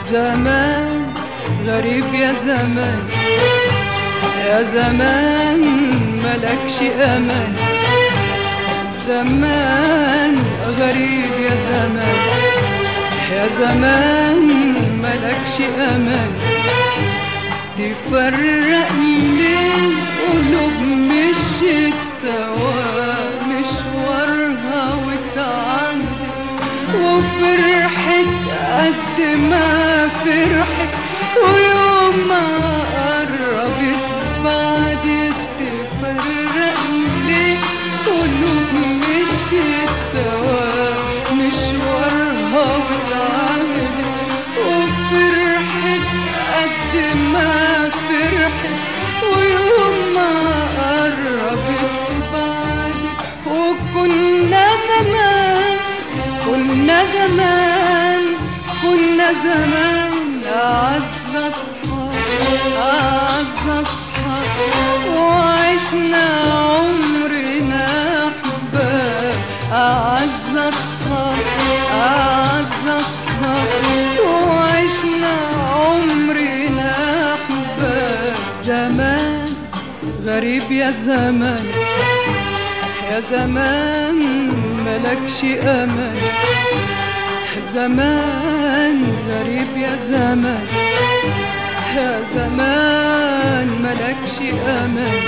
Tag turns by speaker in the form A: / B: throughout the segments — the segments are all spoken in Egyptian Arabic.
A: زمان غريب يا زمان يا زمان ملكش أمان زمان غريب يا زمان يا زمان ملكش أمان تفرق ليه قلوب مشيت سوا مشوارها وتعدت وفرحت قد ما فرحت ويوم ما قربت بعد تفرق ليه قلوب مشيت سوا مشوارها وتعدت وفرحت قد ما فرحت ويوم ما قربت بعد وكنا زمان كنا زمان كنا زمان أعز أصحاب أعز أصحاب وعشنا عمرنا أحباب أعز أصحاب أعز أصحاب وعشنا عمرنا أحباب زمان غريب يا زمان يا زمان ملكش أمان زمان غريب يا زمان يا زمان ملكش أمان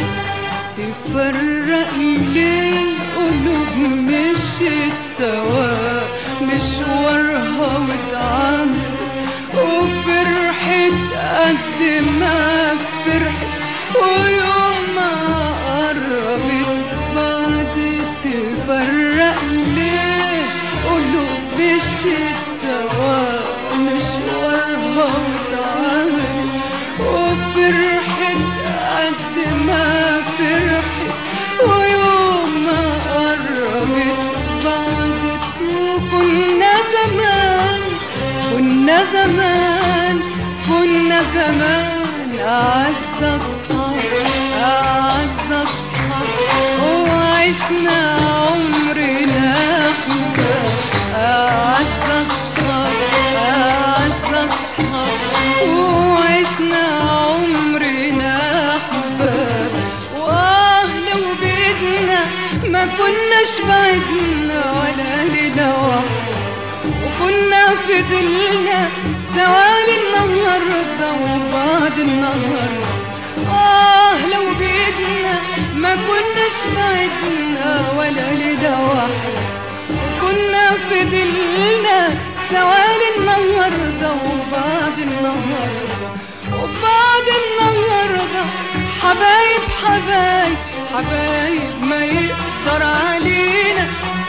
A: تفرق ليه قلوب مشيت سوا مشوارها واتعملت وفرحت قد ما فرحت ويوم ما قربت بعد تفرق ليه قلوب مشيت سوا مشوارها واتعملت وفرحت قد ما فرحت ويوم ما قربت بعد وكنا زمان كنا زمان كنا زمان أعز أصحاب أعز أصحاب وعشنا عمرنا أحباب أعز أصحاب أعز أصحاب وعشنا عمرنا أحباب وآه لو بإيدنا ما كناش بعدنا ولا ليلة واحدة وكنا فضلنا سوا للنهاردة وبعد النهاردة آه لو بإيدنا ما كناش بعدنا ولا ليلة واحدة وكنا فضلنا سوا للنهاردة وبعد النهاردة وبعد النهاردة حبايب حبايب حبايب ما يقدر علينا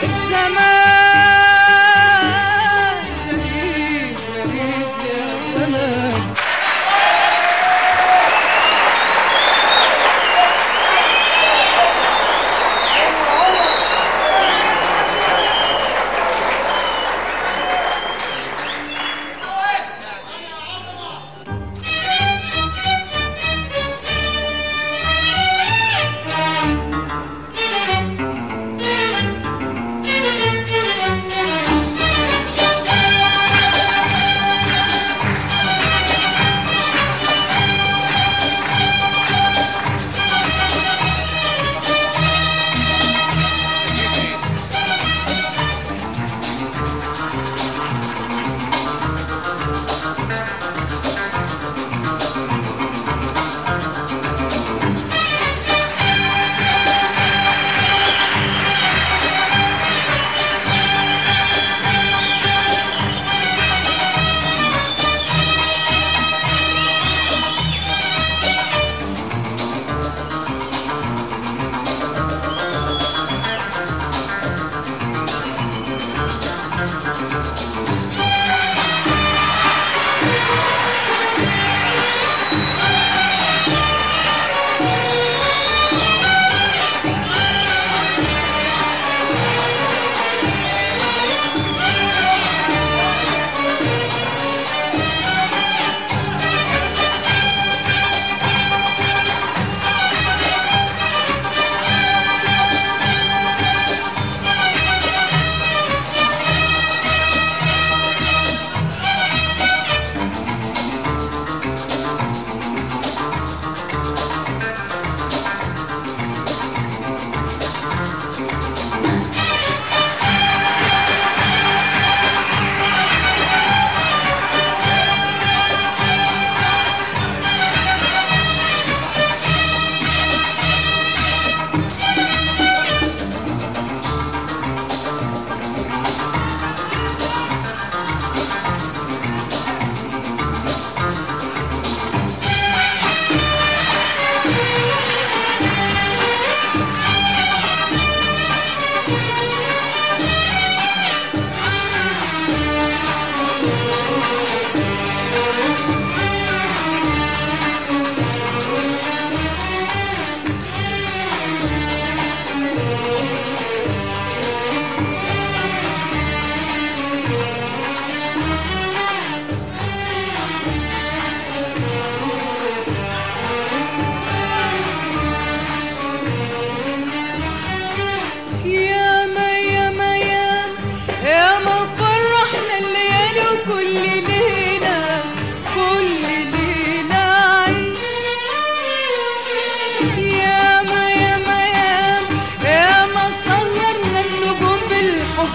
A: الزمان غريب غريب يا زمان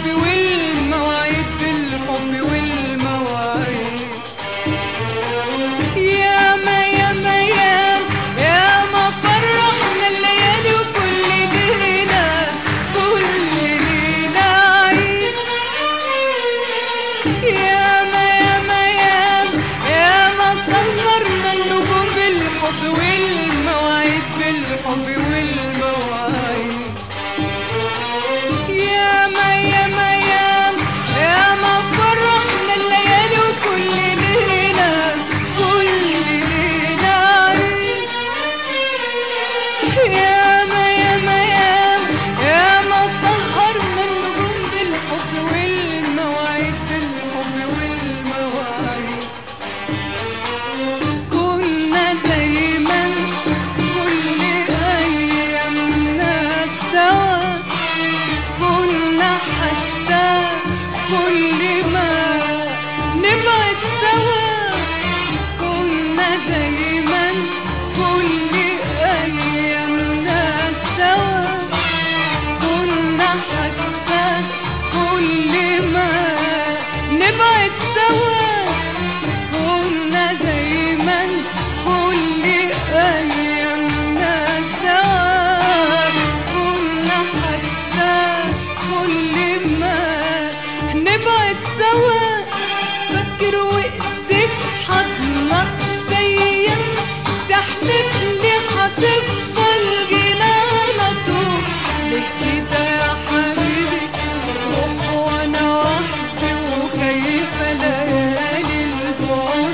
A: بالحب والمواعيد بالحب والمواعيد يا ما يا ما يا يا ما فرحنا الليالي وكل ليلة كل ليلة عيد يا ما يا ما يا يا ما سهرنا النجوم بالحب والمواعيد بالحب والمواعيد يا ما يا ما يا يا ما فرحنا الليالي وكل ليلة كل ليلة عيد يا ما يا ما يا يا ما سهرنا النجوم بالحب والمواعيد بالحب والمواعيد كنا دايما كل أيامنا سوا كنا حتى كل ما نبعد سوا كنا دايما كل أيامنا سوا كنا حتى كل ما نبعد سوا كنا دايما كل أيامنا سوا كنا حتى كل ما نبعد سوا فكر وقتك حضنك ضيق تحلف لي هتفضل جنانا طول ليه كده يا حبيبي تروح وانا وحدي وخايفة ليالي البعد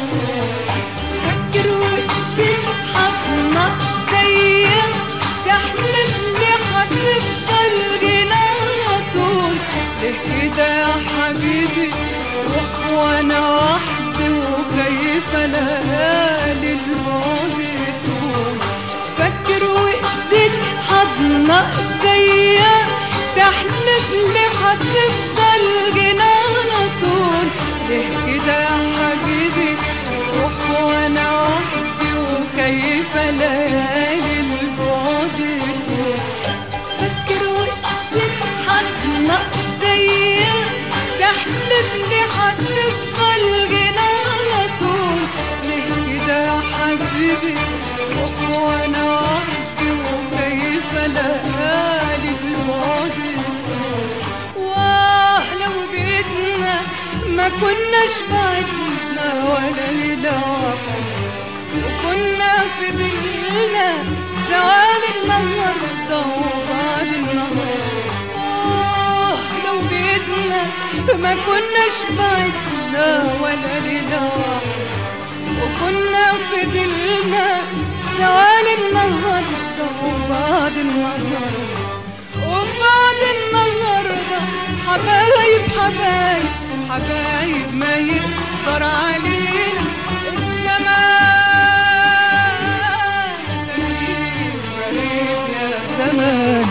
A: فكر وقتك حضنك ضيق تحلف لي هتفضل جنانا طول ليه كده يا حبيبي تروح وانا وحدي وخايفة ليالي البعد طول فكر وقتك حضنك ضيق تحلف لي هتفضل جنانا طول ليه كده يا حبيبي تروح وانا وحدي وخايفة ليالي البعد طول فكر وقتك حضنك ضيق تحلف لي هتفضل جنانا طول ليه كده يا حبيبي تروح وانا وحدي وخايفة ليالي البعد واه لو بيتنا ما كناش بعدنا ولا ليلة واحدة وكنا في ظلنا سواد النهاردة وبعد النهاردة آه لو بيتنا ما كناش بعدنا ولا ليلة واحدة وكنا في ظلنا سواد النهاردة وبعد النهاردة وبعد النهاردة حبايب حبايب حبايب ما يقدر علينا الزمان غريب غريب يا زمان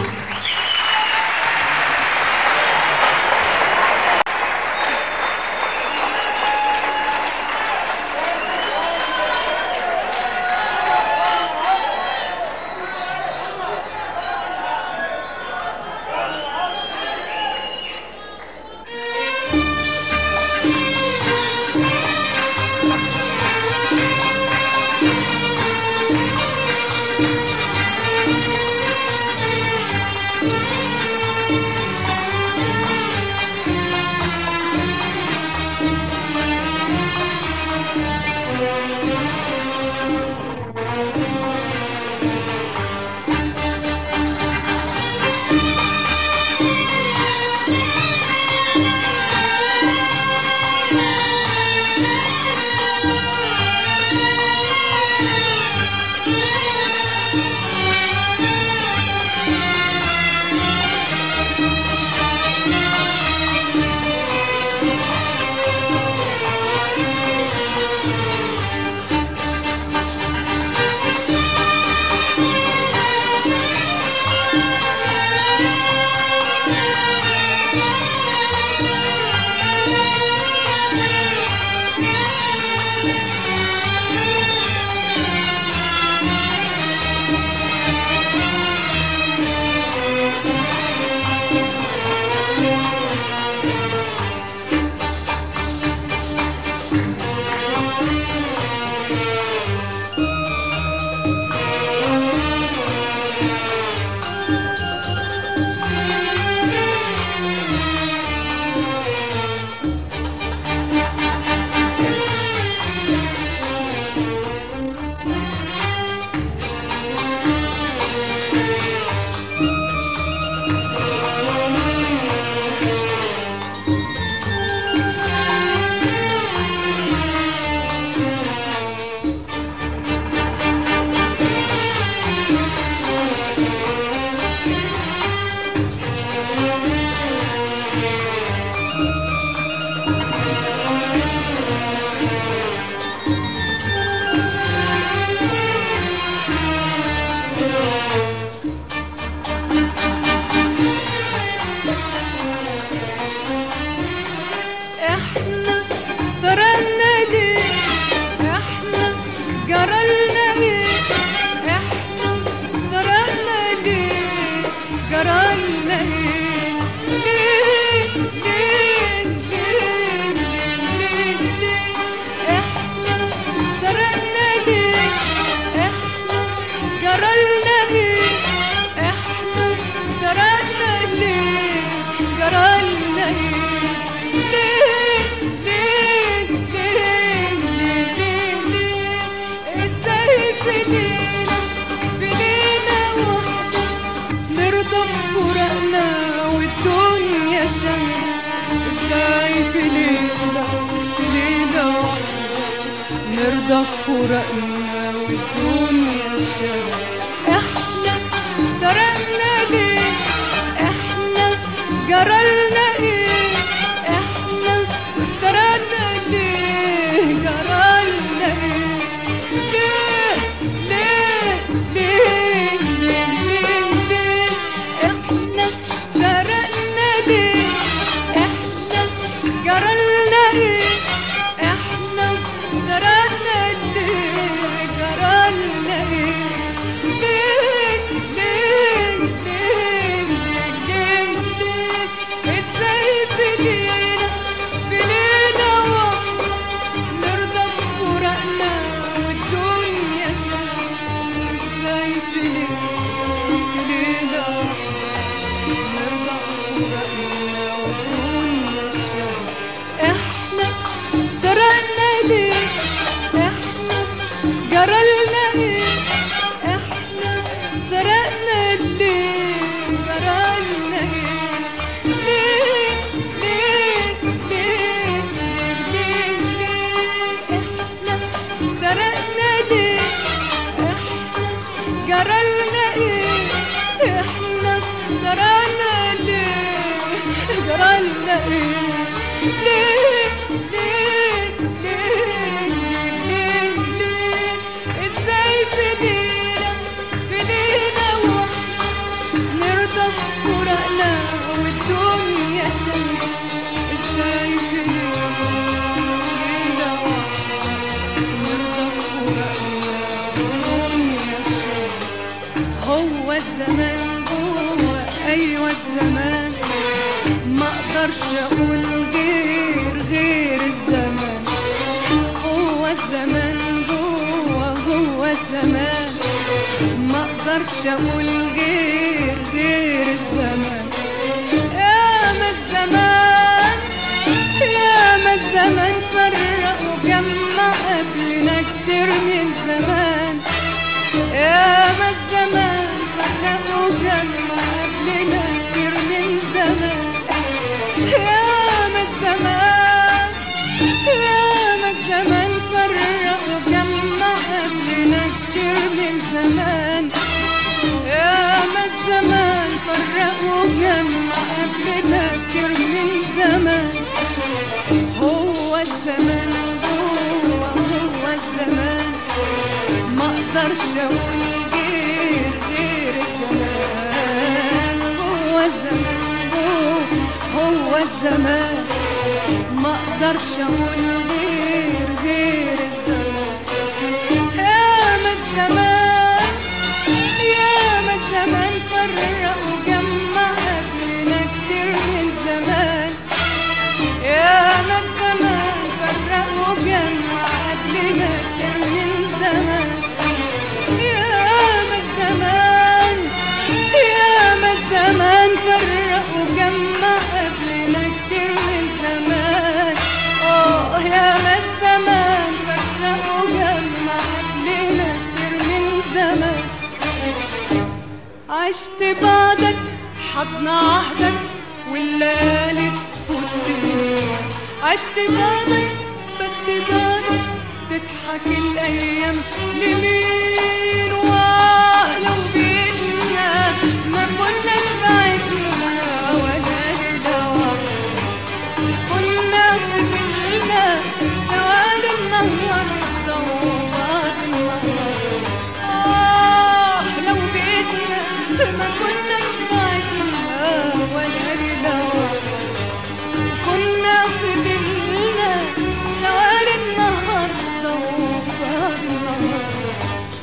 A: نرضى بفراقنا والدنيا الشر احنا افترقنا ليه احنا جرالنا ايه احنا افترقنا ليه جرالنا ايه ليه ليه ليه ليه ليه ليه احنا افترقنا ليه احنا جرالنا ايه احنا افترقنا ليه جرالنا ايه ليه ليه ليه ليه ليه ليه ازاي في ليلة في ليلة واحدة نرضى بفراقنا والدنيا شر ازاي في ليلة في ليلة واحدة نرضى بفراقنا والدنيا شر احنا افترقنا ليه احنا جرالنا ايه احنا افترقنا ليه جرالنا ايه ليه ليه ليه ليه ليه ليه احنا افترقنا ليه احنا جرالنا ايه احنا افترقنا ليه جرالنا ايه ليه ليه ليه ليه ليه ليه ازاي في ليلة في ليلة واحدة نرضى بفراقنا والدنيا شر ازاي في ليلة في ليلة واحدة نرضى بفراقنا والدنيا شر هو الزمان هو ايوه الزمان ما اقدرش اقول غير غير الزمان هو الزمان هو هو الزمان ما اقدرش اقول غير غير الزمان يا ما الزمان يا ما الزمان فرق وجمع قبلنا كتير من زمان يا ما الزمان فرق وجمع قبلنا كتير من زمان يا ما الزمان يا ما الزمان فرق وجمع قبلنا كتير من زمان يا ما الزمان فرق وجمع قبلنا كتير من زمان هو الزمان هو هو الزمان ما اقدرش اقول غير غير الزمان هو الزمان هو هو الزمان ما اقدرش اقول غير غير الزمان يا ما الزمان يا ما الزمان فرق وجمع قبلنا كتير من زمان يا ما الزمان فرق وجمع قبلنا كتير من زمان يا ما الزمان يا ما الزمان فرق وجمع قبلنا كتير من زمان اه يا ما الزمان فرق وجمع قبلنا كتير من زمان عشت بعدك حضن عهدك والليالي تفوت سنين عشت بعدك بس بعدك تضحك الايام لمين واه لو بينا ما كناش بعدنا ولا لدوا كنا فضلنا سوا النهارده وبعد النهار آه لو بيتنا ما كناش بعدنا ولا لدوا كنا فضلنا سوا النهارده وبعد النهار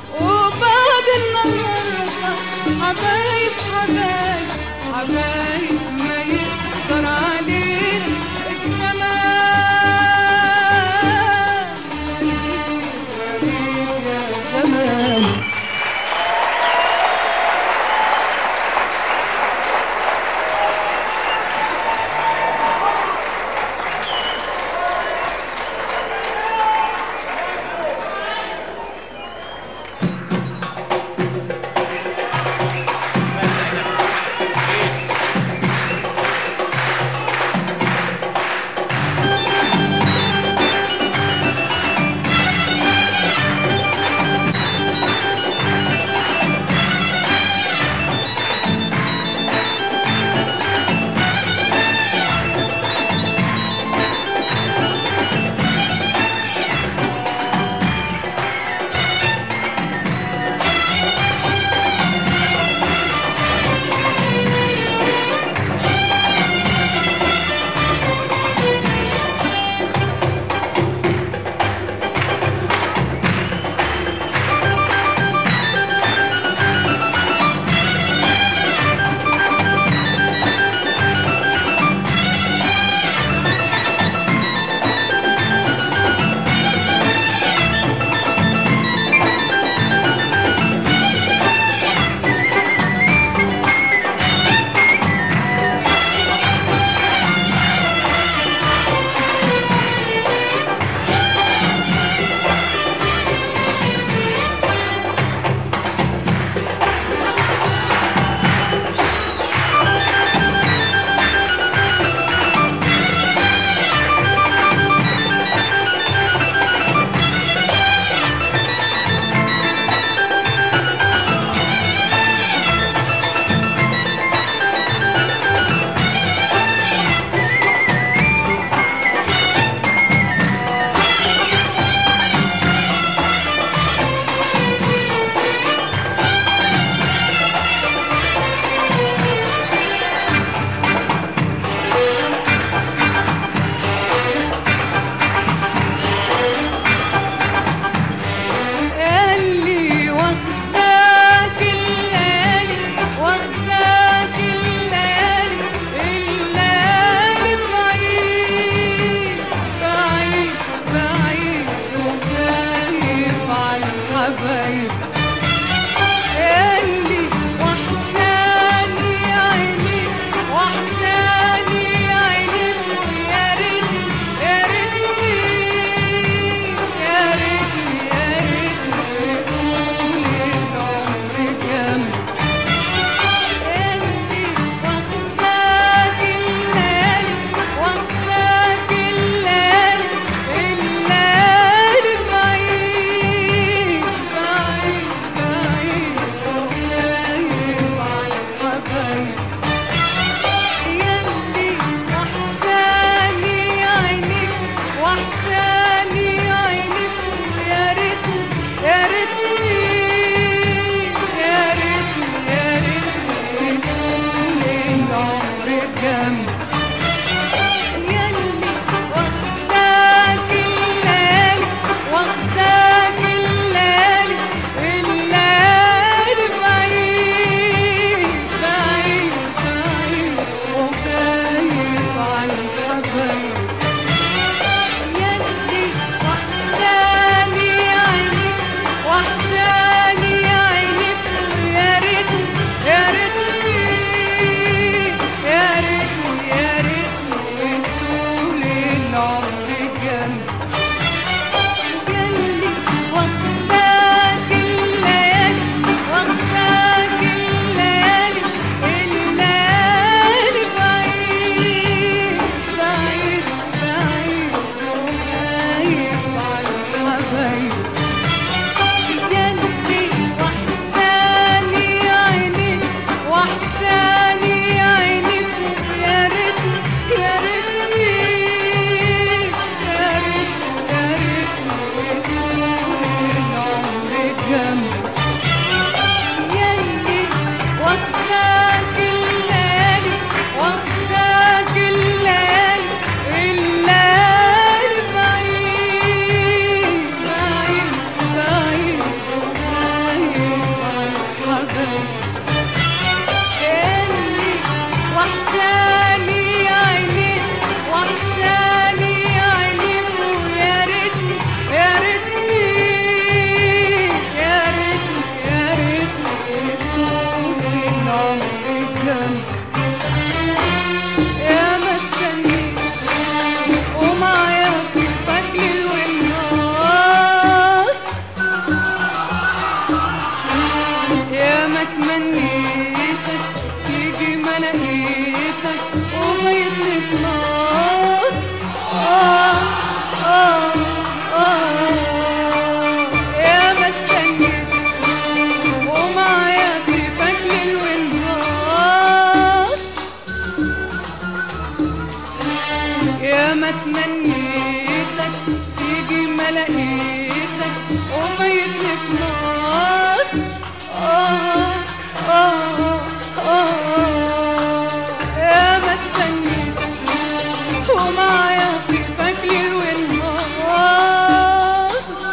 A: ما تمنيتك تيجي ما لقيتك وفايتني في نار آه آه آه يا ما استنيتك ومعايا كيفك ليل والنهار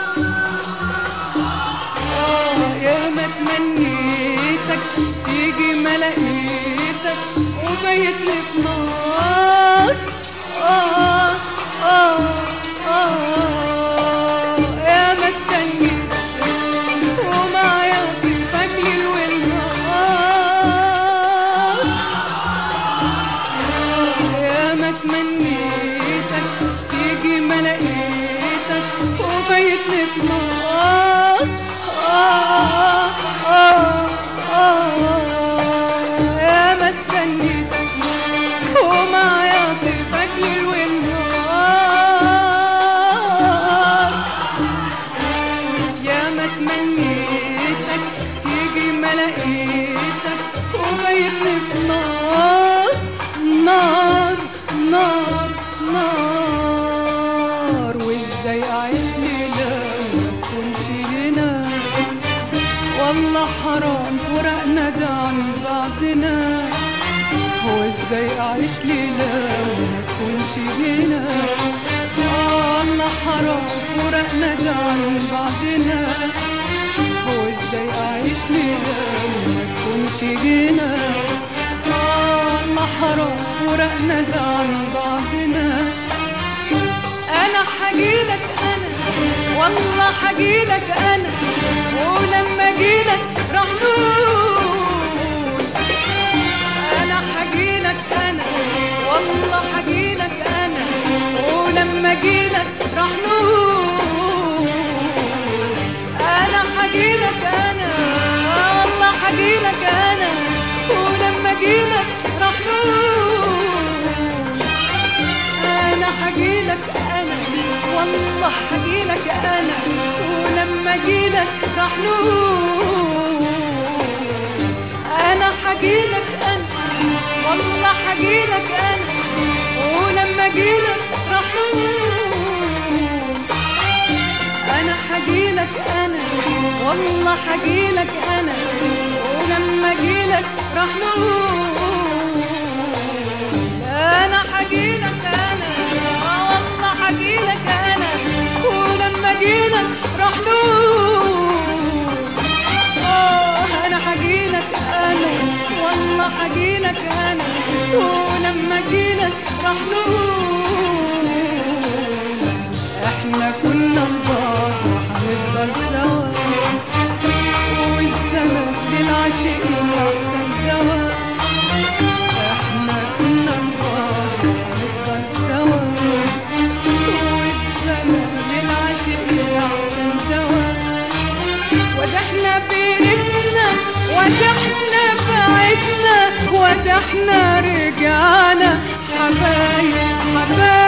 A: آه يا ما تمنيتك تيجي ما لقيتك وفايتني في نار آه آه آه يا ما استنيتك ومعايا كيفك ليل والنهار يا ما تمنيتك تيجي ما لقيتك وفايتني في نار آه آه آه يا ما استنيتك ومعايا طيفك ليل والنهار يا ما تمنيتك تيجي ما لقيتك وفايتني في نار نار نار نار وازاي اعيش ليلة ما تكونش هنا والله حرام فرقنا ده عن بعضنا هو ازاي اعيش ليلة وما تكونش هنا آه الله حرام فرقنا ده عن بعضنا هو ازاي اعيش ليلة وما تكونش هنا آه الله حرام فرقنا ده عن بعضنا انا حجيلك انا والله حجيلك انا ولما جيلك راح نقول انا حجيلك انا والله حجيلك انا ولما جيلك راح نقول انا حجيلك انا والله حجيلك انا ولما جيلك راح نقول انا حجيلك انا والله حجيلك انا ولما جيلك راح نقول انا حجيلك انا والله حجيلك انا ولما جيلك راح نقول انا حجيلك انا والله حجيلك انا ولما جيلك راح نقول انا حجيلك انا آه والله حجيلك انا ولما جيلك راح نقول اه انا حجيلك انا والله حجيلك انا ولما جيلك راح نقول احنا كنا نضاع وهنفضل سوا والزمن للعاشقين احسن دواء احنا كنا نضاع وهنفضل سوا والزمن للعاشقين احسن دواء وده احنا بإيدنا وده احنا بعدنا وده احنا رجعنا حبايب حبايب